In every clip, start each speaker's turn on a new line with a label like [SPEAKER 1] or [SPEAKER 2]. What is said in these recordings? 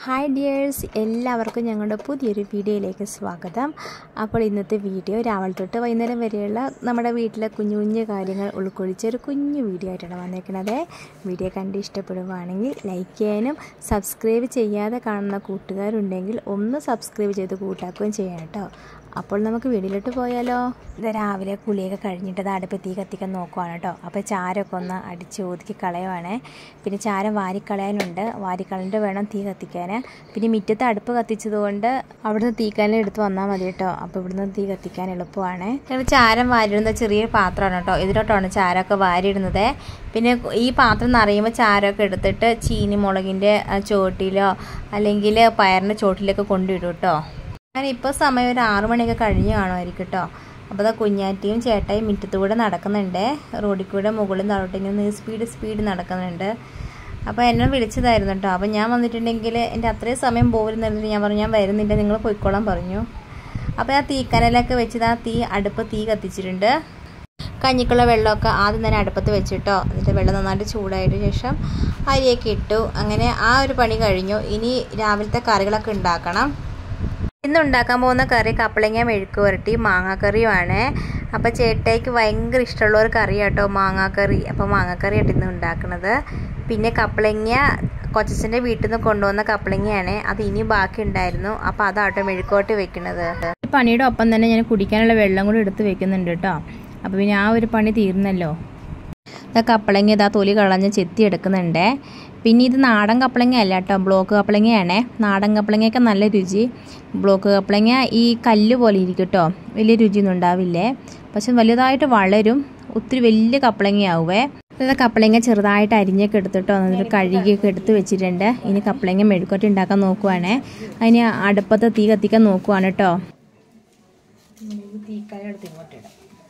[SPEAKER 1] Hi dears എല്ലാവർക്കും ഞങ്ങളുടെ പുതിയൊരു വീഡിയോയിലേക്ക് സ്വാഗതം അപ്പോൾ ഇന്നത്തെ വീഡിയോ രാവിലെ തൊട്ട് വൈകുന്നേരം വരെയുള്ള നമ്മുടെ വീട്ടിലെ കുഞ്ഞു കുഞ്ഞു കാര്യങ്ങൾ ഉൾക്കൊള്ളിച്ച ഒരു കുഞ്ഞു വീഡിയോ ആയിട്ടാണ് വന്നേക്കുന്നത് വീഡിയോ കണ്ട് ഇഷ്ടപ്പെടുവാണെങ്കിൽ ലൈക്ക് ചെയ്യാനും സബ്സ്ക്രൈബ് ചെയ്യാതെ കാണുന്ന കൂട്ടുകാരുണ്ടെങ്കിൽ ഒന്ന് സബ്സ്ക്രൈബ് ചെയ്ത് കൂട്ടാക്കുകയും ചെയ്യണം കേട്ടോ അപ്പോൾ നമുക്ക് വീട്ടിലോട്ട് പോയാലോ ഇത് രാവിലെ കുളിയൊക്കെ കഴിഞ്ഞിട്ട് അത് അടുപ്പ് തീ കത്തിക്കാൻ നോക്കുവാണ് കേട്ടോ അപ്പോൾ ചാരമൊക്കെ ഒന്ന് അടിച്ച് ഒതുക്കി കളയുവാണ് പിന്നെ ചാരം വാരിക്കളയാനുണ്ട് വാരിക്കളഞ്ഞിട്ട് വേണം തീ കത്തിക്കാൻ പിന്നെ മുറ്റത്ത് അടുപ്പ് കത്തിച്ചതുകൊണ്ട് അവിടുന്ന് തീക്കാനം എടുത്ത് വന്നാൽ മതി കേട്ടോ അപ്പോൾ ഇവിടുന്ന് തീ കത്തിക്കാൻ എളുപ്പമാണ് ഞങ്ങൾ ചാരം വാരിടുന്ന ചെറിയ പാത്രമാണ് കേട്ടോ ഇതിലോട്ടാണ് ചാരമൊക്കെ വാരിയിടുന്നത് പിന്നെ ഈ പാത്രം നിറയുമ്പോൾ ചാരമൊക്കെ എടുത്തിട്ട് ചീനി മുളകിൻ്റെ ചോട്ടിലോ അല്ലെങ്കിൽ പയറിൻ്റെ ചോട്ടിലൊക്കെ കൊണ്ടിടും കേട്ടോ ഞാൻ ഇപ്പോൾ സമയം ഒരു ആറു മണിയൊക്കെ കഴിഞ്ഞ് കാണുമായിരിക്കും കേട്ടോ അപ്പോൾ അതാ കുഞ്ഞാറ്റിയും ചേട്ടായും മുറ്റത്തൂടെ നടക്കുന്നുണ്ട് റോഡിൽ കൂടെ മുകളിൽ താഴോട്ട് ഇങ്ങനെ സ്പീഡ് സ്പീഡ് നടക്കുന്നുണ്ട് അപ്പോൾ എന്നെ വിളിച്ചതായിരുന്നു കേട്ടോ അപ്പോൾ ഞാൻ വന്നിട്ടുണ്ടെങ്കിൽ എൻ്റെ അത്രയും സമയം പോരുന്നില്ല ഞാൻ പറഞ്ഞു ഞാൻ വരുന്നില്ല നിങ്ങൾ പോയിക്കോളാൻ പറഞ്ഞു അപ്പോൾ ആ തീക്കനലൊക്കെ വെച്ചത് ആ തീ അടുപ്പ് തീ കത്തിച്ചിട്ടുണ്ട് കഞ്ഞിക്കുള്ള വെള്ളമൊക്കെ ആദ്യം തന്നെ അടുപ്പത്ത് വെച്ചിട്ടോ എന്നിട്ട് വെള്ളം നന്നായിട്ട് ചൂടായതിനു ശേഷം അരിയൊക്കെ ഇട്ടു അങ്ങനെ ആ ഒരു പണി കഴിഞ്ഞു ഇനി രാവിലത്തെ കറികളൊക്കെ ഉണ്ടാക്കണം ഇന്ന് ഉണ്ടാക്കാൻ പോകുന്ന കറി കപ്പളങ്ങ മെഴുക്ക് പുരട്ടി മാങ്ങാക്കറിയുമാണ് അപ്പോൾ ചേട്ടയ്ക്ക് ഭയങ്കര ഇഷ്ടമുള്ള ഒരു കറി കേട്ടോ മാങ്ങാക്കറി അപ്പോൾ മാങ്ങാക്കറി ആയിട്ട് ഇന്ന് ഉണ്ടാക്കുന്നത് പിന്നെ കപ്പളങ്ങ കൊച്ചച്ഛൻ്റെ വീട്ടിൽ നിന്ന് കൊണ്ടുവന്ന കപ്പളങ്ങയാണ് അത് ഇനി ബാക്കി ഉണ്ടായിരുന്നു അപ്പോൾ അതാട്ടോ മെഴുക്കോട്ട് വെക്കുന്നത് ഈ പണിയുടെ ഒപ്പം തന്നെ ഞാൻ കുടിക്കാനുള്ള വെള്ളം കൂടി എടുത്ത് വെക്കുന്നുണ്ട് കേട്ടോ അപ്പോൾ പിന്നെ ആ ഒരു പണി തീർന്നല്ലോ ഇതാ കപ്പളങ്ങ ഇതാ തൊലി കളഞ്ഞ് ചെത്തി എടുക്കുന്നുണ്ട് പിന്നെ ഇത് നാടൻ കപ്പളങ്ങ അല്ല കേട്ടോ ബ്ലോക്ക് കപ്പളങ്ങയാണേ നാടൻ കപ്പളങ്ങയൊക്കെ നല്ല രുചി ബ്ലോക്ക് കപ്പളങ്ങ ഈ കല്ല് പോലെ ഇരിക്കും കേട്ടോ വലിയ രുചിയൊന്നും ഉണ്ടാവില്ലേ പക്ഷെ വലുതായിട്ട് വളരും ഒത്തിരി വലിയ കപ്പളങ്ങയാവുമേ ഇത് കപ്പളങ്ങ ചെറുതായിട്ട് അരിഞ്ഞൊക്കെ എടുത്തിട്ടോ എന്നിട്ട് കഴുകിയൊക്കെ എടുത്ത് വെച്ചിട്ടുണ്ട് ഇനി കപ്പളങ്ങ മെഴുക്കോട്ടി ഉണ്ടാക്കാൻ നോക്കുവാണേ അതിന് അടുപ്പത്ത് തീ കത്തിക്കാൻ നോക്കുവാണ് കേട്ടോ തീക്കാലം എടുത്ത് ഇങ്ങോട്ടിടാം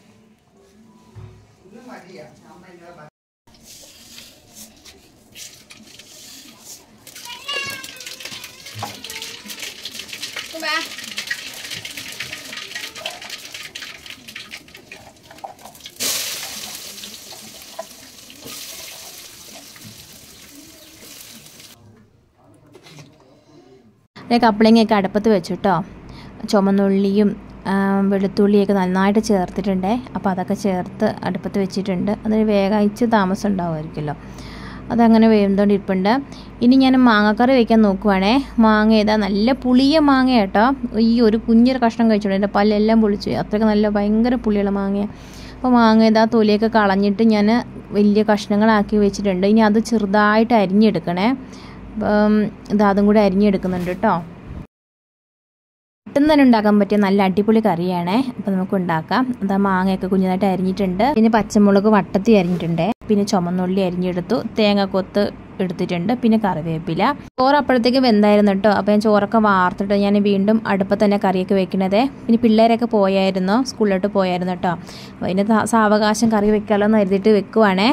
[SPEAKER 1] കപ്പളങ്ങയൊക്കെ അടുപ്പത്ത് വെച്ചിട്ടോ ചുമന്നുള്ളിയും വെളുത്തുള്ളിയൊക്കെ നന്നായിട്ട് ചേർത്തിട്ടുണ്ട് അപ്പോൾ അതൊക്കെ ചേർത്ത് അടുപ്പത്ത് വെച്ചിട്ടുണ്ട് അതിന് വേഗം താമസം ഉണ്ടാവുമായിരിക്കുമല്ലോ അതങ്ങനെ വേവുന്നതുകൊണ്ട് ഇരിപ്പുണ്ട് ഇനി ഞാൻ മാങ്ങക്കറി വയ്ക്കാൻ നോക്കുവാണേ മാങ്ങ ഏതാ നല്ല പുളിയ മാങ്ങ കേട്ടോ ഈ ഒരു കുഞ്ഞൊരു കഷ്ണം കഴിച്ചോളൂ എൻ്റെ പല്ലെല്ലാം പൊളിച്ചു അത്രയ്ക്ക് നല്ല ഭയങ്കര പുളിയുള്ള മാങ്ങ അപ്പോൾ മാങ്ങ ഏതാ തൊലിയൊക്കെ കളഞ്ഞിട്ട് ഞാൻ വലിയ കഷ്ണങ്ങളാക്കി വെച്ചിട്ടുണ്ട് ഇനി അത് ചെറുതായിട്ട് അരിഞ്ഞെടുക്കണേ അപ്പം ഇത് അതും കൂടി അരിഞ്ഞെടുക്കുന്നുണ്ട് കേട്ടോ പെട്ടെന്ന് തന്നെ ഉണ്ടാക്കാൻ പറ്റിയ നല്ല അടിപൊളി കറിയാണേ അപ്പോൾ നമുക്ക് ഉണ്ടാക്കാം അതാ മാങ്ങയൊക്കെ കുഞ്ഞതായിട്ട് അരിഞ്ഞിട്ടുണ്ട് പിന്നെ പച്ചമുളക് വട്ടത്തി അരിഞ്ഞിട്ടുണ്ട് പിന്നെ ചുമന്നുള്ളി അരിഞ്ഞെടുത്തു തേങ്ങക്കൊത്ത് എടുത്തിട്ടുണ്ട് പിന്നെ കറിവേപ്പില ചോറ് അപ്പോഴത്തേക്ക് വെന്തായിരുന്നു കേട്ടോ അപ്പോൾ ഞാൻ ചോറൊക്കെ വാർത്തിട്ട് ഞാൻ വീണ്ടും അടുപ്പത്ത് തന്നെ കറിയൊക്കെ വെക്കണത് പിന്നെ പിള്ളേരൊക്കെ പോയായിരുന്നു സ്കൂളിലോട്ട് പോയായിരുന്നു കേട്ടോ അപ്പോൾ അതിൻ്റെ സാവകാശം കറി വെക്കാമല്ലോ എന്ന് കരുതിയിട്ട് വെക്കുവാണേ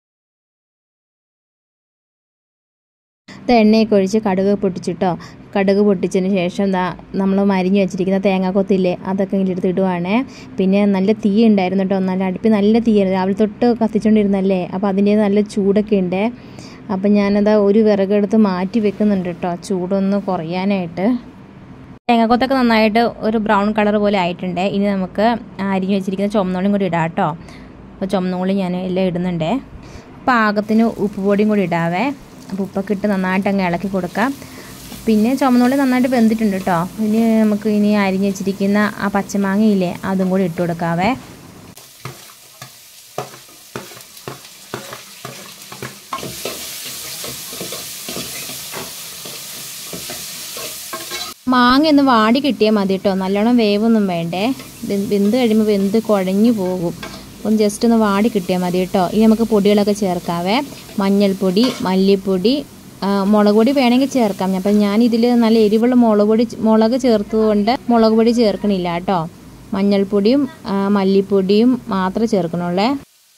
[SPEAKER 1] എണ്ണയൊക്കെ ഒഴിച്ച് കടുക് പൊട്ടിച്ചിട്ടോ കടുക് പൊട്ടിച്ചതിന് ശേഷം ദാ നമ്മൾ മരിഞ്ഞ് വെച്ചിരിക്കുന്ന തേങ്ങാക്കൊത്തില്ലേ അതൊക്കെ ഇങ്ങനെ എടുത്ത് ഇടുവാണേ പിന്നെ നല്ല തീ ഉണ്ടായിരുന്നു കേട്ടോ നല്ല അടുപ്പി നല്ല തീയായിരുന്നു രാവിലെ തൊട്ട് കത്തിച്ചുകൊണ്ടിരുന്നല്ലേ അപ്പോൾ അതിൻ്റെ നല്ല ചൂടൊക്കെ ഉണ്ട് അപ്പം ഞാനത് ഒരു വിറകെടുത്ത് മാറ്റി വെക്കുന്നുണ്ട് കേട്ടോ ചൂടൊന്ന് കുറയാനായിട്ട് തേങ്ങാക്കൊത്തൊക്കെ നന്നായിട്ട് ഒരു ബ്രൗൺ കളർ പോലെ ആയിട്ടുണ്ട് ഇനി നമുക്ക് അരിഞ്ഞ് വെച്ചിരിക്കുന്ന ചുമന്നുള്ളിയും കൂടി ഇടാം കേട്ടോ അപ്പോൾ ചുമന്നുള്ളി ഞാൻ എല്ലാം ഇടുന്നുണ്ട് പാകത്തിന് ഉപ്പ് പൊടിയും കൂടി ഇടാവേ അപ്പോൾ ഉപ്പൊക്കെ ഇട്ട് നന്നായിട്ട് അങ്ങ് ഇളക്കി കൊടുക്കാം പിന്നെ ചുമന്നുള്ളി നന്നായിട്ട് വെന്തിട്ടുണ്ട് കേട്ടോ ഇനി നമുക്ക് ഇനി അരിഞ്ഞ് വെച്ചിരിക്കുന്ന ആ പച്ചമാങ്ങയില്ലേ അതും കൂടി ഇട്ട് കൊടുക്കാവേ മാങ്ങ ഒന്ന് വാടി കിട്ടിയാൽ മതി കേട്ടോ നല്ലോണം വേവൊന്നും വേണ്ടേ വെന്ത് കഴിയുമ്പോൾ വെന്ത് കുഴഞ്ഞു പോകും ഒന്ന് ജസ്റ്റ് ഒന്ന് വാടി കിട്ടിയാൽ മതി കേട്ടോ ഇനി നമുക്ക് പൊടികളൊക്കെ ചേർക്കാവേ മഞ്ഞൾപ്പൊടി മല്ലിപ്പൊടി മുളക് പൊടി വേണമെങ്കിൽ ചേർക്കാം അപ്പം ഞാൻ ഇതിൽ നല്ല എരിവുള്ള മുളക് പൊടി മുളക് ചേർത്തതുകൊണ്ട് മുളക് പൊടി ചേർക്കണില്ല കേട്ടോ മഞ്ഞൾപ്പൊടിയും മല്ലിപ്പൊടിയും മാത്രമേ ചേർക്കണുള്ളേ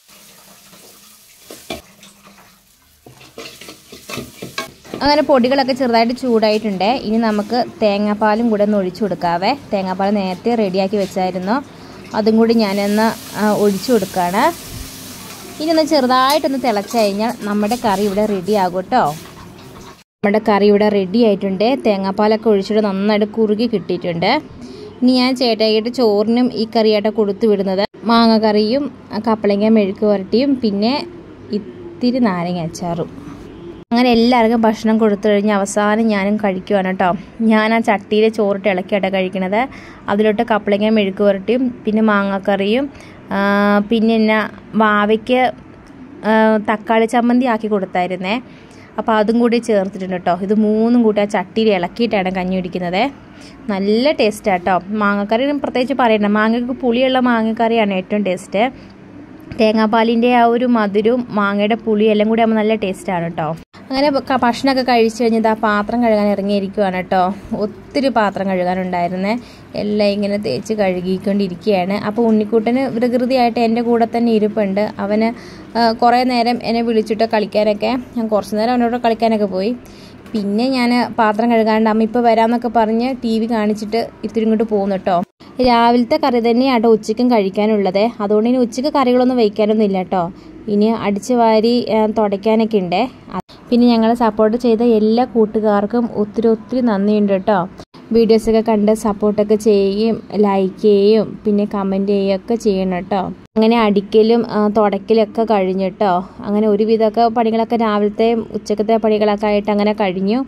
[SPEAKER 1] അങ്ങനെ പൊടികളൊക്കെ ചെറുതായിട്ട് ചൂടായിട്ടുണ്ട് ഇനി നമുക്ക് തേങ്ങാപ്പാലും കൂടെ ഒന്ന് ഒഴിച്ചു കൊടുക്കാവേ തേങ്ങാപ്പാൽ നേരത്തെ റെഡിയാക്കി വെച്ചായിരുന്നു അതും കൂടി ഞാനൊന്ന് ഒഴിച്ചു കൊടുക്കുകയാണ് ഇനി ഒന്ന് ചെറുതായിട്ടൊന്ന് തിളച്ച് കഴിഞ്ഞാൽ നമ്മുടെ കറി ഇവിടെ റെഡി ആകും കേട്ടോ നമ്മുടെ കറി ഇവിടെ റെഡി ആയിട്ടുണ്ട് തേങ്ങാപ്പാലൊക്കെ ഒഴിച്ചിട്ട് നന്നായിട്ട് കുറുകി കിട്ടിയിട്ടുണ്ട് ഇനി ഞാൻ ചേട്ടായിട്ട് ചോറിനും ഈ കറിയായിട്ട് കൊടുത്തു വിടുന്നത് മാങ്ങ കറിയും കപ്പളങ്ങ മെഴുക്ക് പുരട്ടിയും പിന്നെ ഇത്തിരി നാരങ്ങ അച്ചാറും അങ്ങനെ എല്ലാവർക്കും ഭക്ഷണം കൊടുത്തു കഴിഞ്ഞ് അവസാനം ഞാനും കഴിക്കുവാണ് കേട്ടോ ഞാൻ ആ ചട്ടിയിൽ ചോറിട്ട് ഇളക്കിയാട്ടോ കഴിക്കണത് അതിലോട്ട് കപ്പളങ്ങ മെഴുക്ക് പുരട്ടിയും പിന്നെ മാങ്ങാക്കറിയും ആ, പിന്നെ എന്നാ വാവയ്ക്ക് ആ, തക്കാളി ചമ്മന്തി ആക്കി കൊടുത്തായിരുന്നേ അപ്പോൾ അതും കൂടി ചേർത്തിട്ടുണ്ട് കേട്ടോ ഇത് മൂന്നും കൂടി ആ ചട്ടിയിൽ ഇളക്കിയിട്ടാണ് കഞ്ഞി കുടിക്കുന്നത് നല്ല ടേസ്റ്റാണ് കേട്ടോ മാങ്ങക്കറി പ്രത്യേകിച്ച് പറയണ്ട മാങ്ങയ്ക്ക് പുളിയുള്ള മാങ്ങക്കറിയാണ് ഏറ്റവും ടേസ്റ്റ് തേങ്ങാപ്പാലിൻ്റെ ആ ഒരു മധുരവും മാങ്ങയുടെ പുളിയും എല്ലാം കൂടി ആകുമ്പോൾ നല്ല ടേസ്റ്റാണ് കേട്ടോ അങ്ങനെ ക- ഭക്ഷണമൊക്കെ കഴിച്ച് കഴിഞ്ഞത് ആ പാത്രം കഴുകാൻ ഇറങ്ങിയിരിക്കുവാണ് കേട്ടോ ഒത്തിരി പാത്രം കഴുകാനുണ്ടായിരുന്നേ എല്ലാം ഇങ്ങനെ തേച്ച് കഴുകിക്കൊണ്ടിരിക്കുകയാണ് അപ്പോൾ ഉണ്ണിക്കുട്ടന് വികൃതിയായിട്ട് എൻ്റെ കൂടെ തന്നെ ഇരിപ്പുണ്ട് അവന് ആ, കുറേ നേരം എന്നെ വിളിച്ചിട്ട് കളിക്കാനൊക്കെ ഞാൻ കുറച്ച് നേരം അവനോട് കളിക്കാനൊക്കെ പോയി പിന്നെ ഞാൻ പാത്രം കഴുകാണ്ട് അമ്മ ഇപ്പോൾ വരാമെന്നൊക്കെ പറഞ്ഞ് ടി വി കാണിച്ചിട്ട് ഇത്തിരി ഇങ്ങോട്ട് പോകുന്നു കേട്ടോ രാവിലത്തെ കറി തന്നെയാട്ടോ ഉച്ചയ്ക്കും കഴിക്കാനുള്ളത് അതുകൊണ്ട് ഇനി ഉച്ചയ്ക്ക് കറികളൊന്നും വയ്ക്കാനൊന്നും ഇല്ല കേട്ടോ ഇനി അടിച്ചു വാരി ആ, തുടയ്ക്കാനൊക്കെ ഉണ്ടേ അ- പിന്നെ ഞങ്ങളെ സപ്പോർട്ട് ചെയ്ത എല്ലാ കൂട്ടുകാർക്കും ഒത്തിരി ഒത്തിരി നന്ദിയുണ്ട് കേട്ടോ വീഡിയോസൊക്കെ കണ്ട് സപ്പോർട്ടൊക്കെ ചെയ്യുകയും ലൈക്ക് ചെയ്യുകയും പിന്നെ കമൻറ്റ് ചെയ്യുകയൊക്കെ ചെയ്യണം കേട്ടോ അങ്ങനെ അടിക്കലും ആ, തുടയ്ക്കലൊക്കെ കഴിഞ്ഞു കേട്ടോ അങ്ങനെ ഒരുവിധമൊക്കെ പണികളൊക്കെ രാവിലത്തെ ഉച്ചക്കത്തെ പണികളൊക്കെ ആയിട്ട് അങ്ങനെ കഴിഞ്ഞു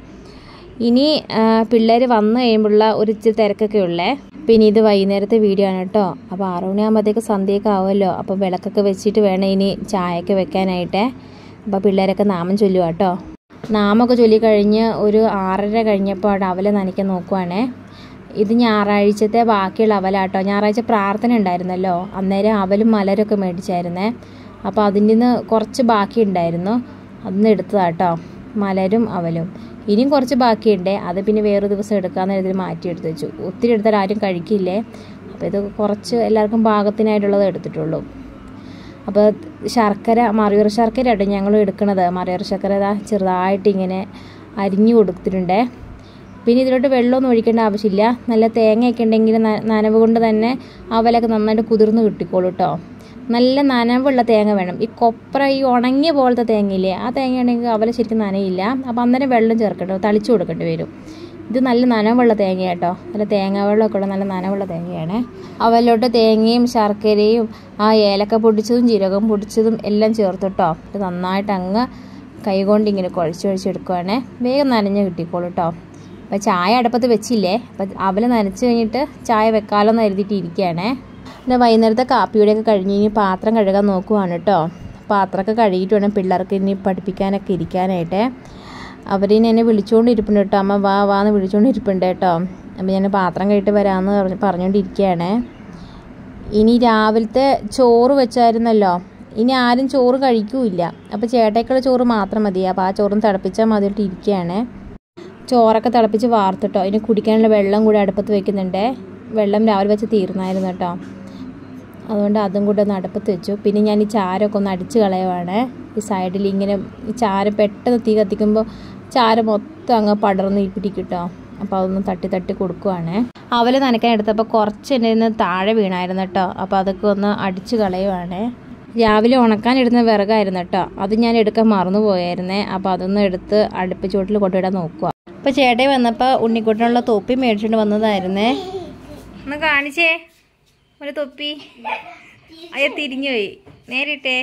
[SPEAKER 1] ഇനി പിള്ളേർ വന്നു കഴിയുമ്പോഴുള്ള ഒരു ഇച്ചിരി തിരക്കൊക്കെ ഉള്ളേ പിന്നെ ഇത് വൈകുന്നേരത്തെ വീഡിയോ ആണ് കേട്ടോ അപ്പോൾ ആറു മണിയാകുമ്പോഴത്തേക്ക് സന്ധ്യയൊക്കെ ആവുമല്ലോ അപ്പോൾ വിളക്കൊക്കെ വെച്ചിട്ട് വേണം ഇനി ചായയൊക്കെ വെക്കാനായിട്ട് അപ്പോൾ പിള്ളേരൊക്കെ നാമം ചൊല്ലുക കേട്ടോ നാമൊക്കെ ചൊല്ലിക്കഴിഞ്ഞ് ഒരു ആറര കഴിഞ്ഞപ്പോൾ അവിടെ അവലെ നനയ്ക്കാൻ നോക്കുവാണേ ഇത് ഞായറാഴ്ചത്തെ ബാക്കിയുള്ള അവലാട്ടോ ഞായറാഴ്ച പ്രാർത്ഥന ഉണ്ടായിരുന്നല്ലോ അന്നേരം അവലും മലരൊക്കെ മേടിച്ചായിരുന്നേ അപ്പോൾ അതിൻ്റെ നിന്ന് കുറച്ച് ബാക്കി ഉണ്ടായിരുന്നു അന്ന് എടുത്തതാട്ടോ മലരും അവലും ഇനിയും കുറച്ച് ബാക്കിയുണ്ട് അത് പിന്നെ വേറൊരു ദിവസം എടുക്കാമെന്ന് എഴുതി മാറ്റി എടുത്ത് വെച്ചു ഒത്തിരി എടുത്താൽ ആരും കഴിക്കില്ലേ അപ്പോൾ ഇത് കുറച്ച് എല്ലാവർക്കും പാകത്തിനായിട്ടുള്ളത് എടുത്തിട്ടുള്ളൂ അപ്പോൾ ശർക്കര മറിയൂർ ശർക്കര ആട്ടോ ഞങ്ങൾ എടുക്കണത് മറിയൂർ ശർക്കര ഇതാ ചെറുതായിട്ട് ഇങ്ങനെ അരിഞ്ഞു കൊടുത്തിട്ടുണ്ട് പിന്നെ ഇതിലോട്ട് വെള്ളമൊന്നും ഒഴിക്കേണ്ട ആവശ്യമില്ല നല്ല തേങ്ങയൊക്കെ ഉണ്ടെങ്കിൽ ന- നനവ് കൊണ്ട് തന്നെ അവലൊക്കെ നന്നായിട്ട് കുതിർന്ന് കിട്ടിക്കോളൂ കേട്ടോ നല്ല നനവുള്ള തേങ്ങ വേണം ഈ കൊപ്ര ഈ ഉണങ്ങിയ പോലത്തെ തേങ്ങയില്ലേ ആ തേങ്ങ ഉണ്ടെങ്കിൽ അവല ശരിക്കും നനയില്ല അപ്പോൾ അന്നേരം വെള്ളം ചേർക്കട്ടോ തളിച്ചു കൊടുക്കേണ്ടി വരും ഇത് നല്ല നനവുള്ള തേങ്ങ കേട്ടോ നല്ല തേങ്ങ വെള്ളമൊക്കെ ഉള്ള നല്ല നനവുള്ള തേങ്ങയാണ് അവലോട്ട് തേങ്ങയും ശർക്കരയും ആ ഏലക്ക പൊടിച്ചതും ജീരകം പൊടിച്ചതും എല്ലാം ചേർത്തിട്ടോ ഇത് നന്നായിട്ട് അങ്ങ് കൈകൊണ്ട് ഇങ്ങനെ കുഴച്ച് കുഴച്ചെടുക്കുവാണേ വേഗം നനഞ്ഞ് കിട്ടിക്കോളൂ കേട്ടോ അപ്പോൾ ചായ അടുപ്പത്ത് വെച്ചില്ലേ അപ്പം അവൽ നനച്ച് കഴിഞ്ഞിട്ട് ചായ വെക്കാലോ എന്ന് കരുതിയിട്ട് ഇരിക്കുകയാണേ പിന്നെ വൈകുന്നേരത്തെ കാപ്പിയുടെയൊക്കെ കഴിഞ്ഞ് ഇനി പാത്രം കഴുകാൻ നോക്കുവാണ് കേട്ടോ പാത്രമൊക്കെ കഴുകിയിട്ട് വേണം പിള്ളേർക്ക് ഇനി പഠിപ്പിക്കാനൊക്കെ ഇരിക്കാനായിട്ട് അവരിനി എന്നെ വിളിച്ചുകൊണ്ട് ഇരിപ്പുണ്ട് കേട്ടോ അമ്മ വാ വാ എന്ന് വിളിച്ചുകൊണ്ട് ഇരിപ്പുണ്ട് കേട്ടോ അപ്പോൾ ഞാൻ പാത്രം കഴിയിട്ട് വരാമെന്ന് പറഞ്ഞ് പറഞ്ഞുകൊണ്ടിരിക്കുകയാണ് ഇനി രാവിലത്തെ ചോറ് വെച്ചായിരുന്നല്ലോ ഇനി ആരും ചോറ് കഴിക്കൂല അപ്പോൾ ചേട്ടയ്ക്കുള്ള ചോറ് മാത്രം മതി അപ്പോൾ ആ ചോറും തിളപ്പിച്ചാൽ മതിയിട്ട് ഇരിക്കുകയാണ് ചോറൊക്കെ തിളപ്പിച്ച് വാർത്തിട്ടോ ഇനി കുടിക്കാനുള്ള വെള്ളം കൂടി അടുപ്പത്ത് വെക്കുന്നുണ്ട് വെള്ളം രാവിലെ വെച്ച് തീർന്നായിരുന്നു കേട്ടോ അതുകൊണ്ട് അതും കൂടെ ഒന്ന് അടുപ്പത്ത് വെച്ചു പിന്നെ ഞാൻ ഈ ചാരമൊക്കെ ഒന്ന് അടിച്ച് കളയുവാണ് ഈ സൈഡിൽ ഇങ്ങനെ ഈ ചാരം പെട്ടെന്ന് തീ കത്തിക്കുമ്പോൾ ചാരം മൊത്തം അങ്ങ് പടർന്ന് ഈ പിടിക്കും കേട്ടോ അപ്പോൾ അതൊന്ന് തട്ടി തട്ടി കൊടുക്കുവാണ് അവല് നനയ്ക്കാൻ എടുത്തപ്പോൾ കുറച്ച് എൻ്റെ നിന്ന് താഴെ വീണായിരുന്നു കേട്ടോ അപ്പോൾ അതൊക്കെ ഒന്ന് അടിച്ച് കളയുവാണ് രാവിലെ ഉണക്കാനിടുന്ന വിറകായിരുന്നു കേട്ടോ അത് ഞാൻ എടുക്കാൻ മറന്നു പോയായിരുന്നേ അപ്പോൾ അതൊന്ന് എടുത്ത് അടുപ്പ് ചൂട്ടിൽ കൊണ്ടുവിടാൻ നോക്കുക അപ്പോൾ ചേട്ടൻ വന്നപ്പോൾ ഉണ്ണിക്കുട്ടനുള്ള തൊപ്പി മേടിച്ചുകൊണ്ട് വന്നതായിരുന്നേ ഒന്ന് കാണിച്ചേ ഒരു തൊപ്പി അയ്യ തിരിഞ്ഞുപോയി നേരിട്ടേ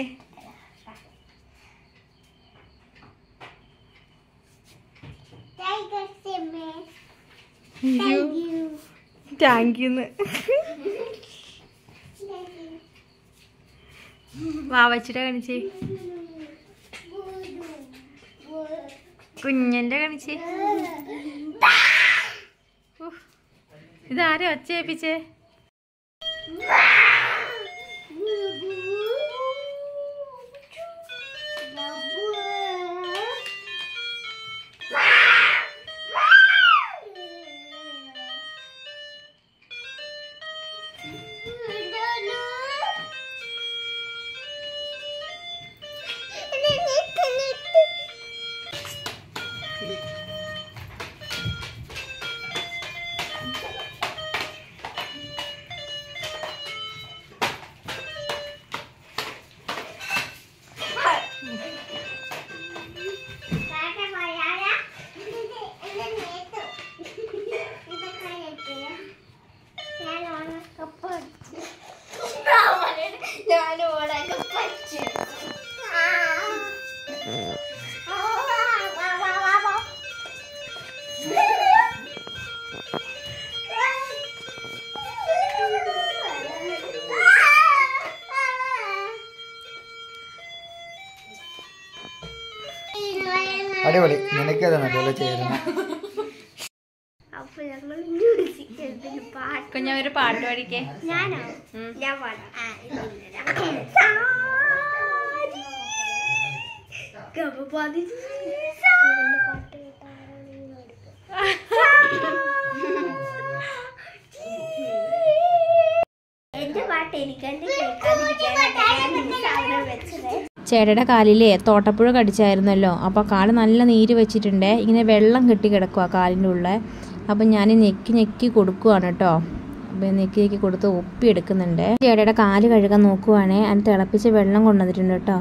[SPEAKER 1] താങ്ക് യൂന്ന് വാ വച്ചിട്ട് കാണിച്ചേ കുഞ്ഞന്റെ കാണിച്ചേ ഉഫ്. ഇതാരാ ഒച്ച ഏൽപ്പിച്ചേ
[SPEAKER 2] അടിപൊളി നിനക്ക് അത് നല്ലപോലെ ചേരുന്ന
[SPEAKER 3] അപ്പൊ ഞങ്ങൾ മ്യൂസിക് എന്തിന് പാട്ട്
[SPEAKER 1] കുഞ്ഞ ഒരു പാട്ട് പാടിക്കേ
[SPEAKER 3] ഞാനോ ഞാൻ പാടാം ആ, ഇതില്ല. ഗമപതി സാ. എന്റെ പാട്ട് എനിക്ക് എന്റെ കേൾക്കാതിരിക്കാനാണ് ഞാൻ ഈ സാധനം വെച്ചത്
[SPEAKER 1] ചേട്ടയുടെ കാലിലെ തോട്ടപ്പുഴ കടിച്ചായിരുന്നല്ലോ അപ്പോൾ കാല് നല്ല നീര് വെച്ചിട്ടുണ്ട് ഇങ്ങനെ വെള്ളം കെട്ടി കിടക്കുക കാലിൻ്റെ ഉള്ളിൽ അപ്പം ഞാൻ ഞെക്കി ഞെക്കി കൊടുക്കുവാണ് കേട്ടോ അപ്പം ഞെക്കി ഞെക്കി കൊടുത്ത് ഒപ്പി എടുക്കുന്നുണ്ട് ചേട്ടയുടെ കാല് കഴുകാൻ നോക്കുവാണേ അതിന് തിളപ്പിച്ച വെള്ളം കൊണ്ടുവന്നിട്ടുണ്ട് കേട്ടോ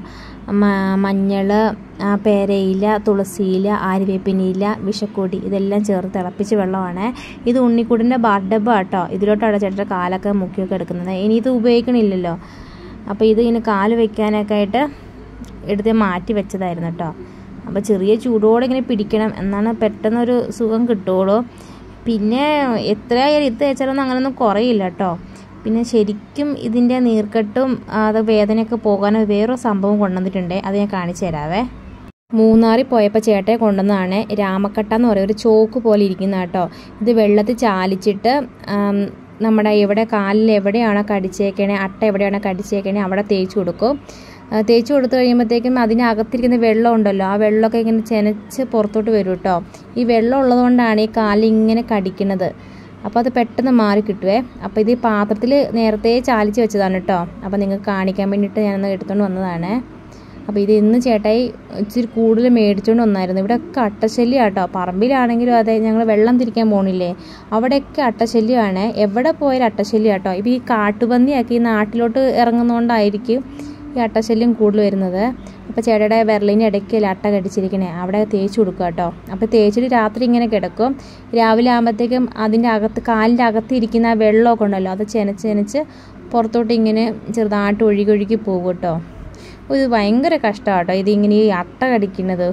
[SPEAKER 1] മ- മഞ്ഞൾ ആ, പേരയില തുളസിയില ആര്യവേപ്പിനിയില വിഷക്കൊടി ഇതെല്ലാം ചേർത്ത് തിളപ്പിച്ച വെള്ളമാണ് ഇത് ഉണ്ണിക്കുടിൻ്റെ ബാർഡബ കേട്ടോ ഇതിലോട്ടാണ് ചേട്ടൻ്റെ കാലൊക്കെ മുക്കിയൊക്കെ എടുക്കുന്നത് ഇനി ഇത് ഉപയോഗിക്കണില്ലല്ലോ അപ്പോൾ ഇത് ഇങ്ങനെ കാല് വെക്കാനൊക്കെ ആയിട്ട് എടുത്ത് മാറ്റി വെച്ചതായിരുന്നു കേട്ടോ അപ്പോൾ ചെറിയ ചൂടോടെ ഇങ്ങനെ പിടിക്കണം എന്നാണ് പെട്ടെന്നൊരു സുഖം കിട്ടുള്ളൂ പിന്നെ എത്രയായാലും ഇത് തേച്ചാലൊന്നും അങ്ങനെയൊന്നും കുറയില്ല കേട്ടോ പിന്നെ ശരിക്കും ഇതിൻ്റെ നീർക്കെട്ടും ആ, അത് വേദനയൊക്കെ പോകാനോ വേറൊരു സംഭവം കൊണ്ടുവന്നിട്ടുണ്ട് അത് ഞാൻ കാണിച്ചു തരാവേ മൂന്നാറിൽ പോയപ്പോൾ ചേട്ടയെ കൊണ്ടുവന്നതാണ് രാമക്കട്ട എന്ന് പറയുന്ന ഒരു ചോക്ക് പോലെ ഇരിക്കുന്ന കേട്ടോ ഇത് വെള്ളത്തിൽ ചാലിച്ചിട്ട് ആം, നമ്മുടെ എവിടെ കാലിൽ എവിടെയാണോ കടിച്ചേക്കണേ അട്ട എവിടെയാണോ കടിച്ചേക്കണേ അവിടെ തേച്ച് കൊടുക്കും ആ, തേച്ച് കൊടുത്തു കഴിയുമ്പോഴത്തേക്കും അതിനകത്തിരിക്കുന്ന വെള്ളം ഉണ്ടല്ലോ ആ വെള്ളമൊക്കെ ഇങ്ങനെ ചെനച്ച് പുറത്തോട്ട് വരും കേട്ടോ ഈ വെള്ളം ഉള്ളതുകൊണ്ടാണ് ഈ കാലിൽ ഇങ്ങനെ കടിക്കുന്നത് അപ്പോൾ അത് പെട്ടെന്ന് മാറി കിട്ടുവേ അപ്പോൾ ഇത് ഈ പാത്രത്തിൽ നേരത്തെ ചാലിച്ച് വെച്ചതാണ് കേട്ടോ അപ്പോൾ നിങ്ങൾക്ക് കാണിക്കാൻ വേണ്ടിയിട്ട് ഞാനൊന്ന് എടുത്തുകൊണ്ട് വന്നതാണ് അപ്പോൾ ഇത് ഇന്ന് ചേട്ടായി ഇച്ചിരി കൂടുതൽ മേടിച്ചുകൊണ്ട് വന്നായിരുന്നു ഇവിടെയൊക്കെ അട്ടശല്യം കേട്ടോ പറമ്പിലാണെങ്കിലും അതെ ഞങ്ങൾ വെള്ളം തിരിക്കാൻ പോണില്ലേ അവിടെയൊക്കെ അട്ടശല്യമാണ് എവിടെ പോയാലും അട്ടശല്യം കേട്ടോ ഇപ്പോൾ ഈ കാട്ടുപന്നിയൊക്കെ ഈ നാട്ടിലോട്ട് ഇറങ്ങുന്നതുകൊണ്ടായിരിക്കും ഈ അട്ടശല്യം കൂടുതൽ വരുന്നത് അപ്പോൾ ചേട്ടയുടെ വിരലിൻ്റെ ഇടയ്ക്ക് അട്ട കടിച്ചിരിക്കണേ അവിടെ തേച്ച് കൊടുക്കുക കേട്ടോ അപ്പോൾ തേച്ചിട്ട് രാത്രി ഇങ്ങനെ കിടക്കും രാവിലെ ആകുമ്പോഴത്തേക്കും അതിൻ്റെ അകത്ത് കാലിൻ്റെ അകത്ത് ഇരിക്കുന്ന ആ വെള്ളമൊക്കെ ഉണ്ടല്ലോ അത് ചെനച്ച് ചെനച്ച് പുറത്തോട്ട് ഇങ്ങനെ ചെറുതായിട്ട് ഒഴുകി ഒഴുകി പോകും കേട്ടോ ഇത് ഭയങ്കര കഷ്ടമാണ് കേട്ടോ ഇതിങ്ങനെ ഈ അട്ട കടിക്കുന്നത്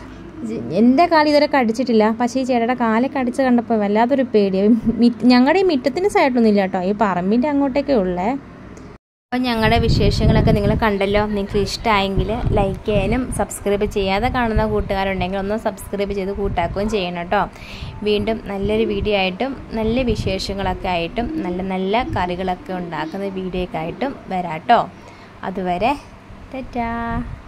[SPEAKER 1] ജ- എൻ്റെ കാല് ഇതുവരെ കടിച്ചിട്ടില്ല പക്ഷേ ഈ ചേട്ടയുടെ കാല് കടിച്ച് കണ്ടപ്പോൾ വല്ലാത്തൊരു പേടി ഞങ്ങളുടെ ഈ മിറ്റത്തിന് സൈഡൊന്നും ഇല്ല കേട്ടോ ഈ പറമ്പിൻ്റെ അങ്ങോട്ടേക്കേ ഉള്ളേ അപ്പോൾ ഞങ്ങളുടെ വിശേഷങ്ങളൊക്കെ നിങ്ങൾ കണ്ടല്ലോ നിങ്ങൾക്ക് ഇഷ്ടമായെങ്കിൽ ലൈക്ക് ചെയ്യാനും സബ്സ്ക്രൈബ് ചെയ്യാതെ കാണുന്ന കൂട്ടുകാരുണ്ടെങ്കിൽ ഒന്ന് സബ്സ്ക്രൈബ് ചെയ്ത് കൂട്ടാക്കുകയും ചെയ്യണം കേട്ടോ വീണ്ടും നല്ലൊരു വീഡിയോ ആയിട്ടും നല്ല വിശേഷങ്ങളൊക്കെ ആയിട്ടും നല്ല നല്ല കറികളൊക്കെ ഉണ്ടാക്കുന്ന വീഡിയോ ഒക്കെ ആയിട്ടും വരാം കേട്ടോ അതുവരെ ടാറ്റാ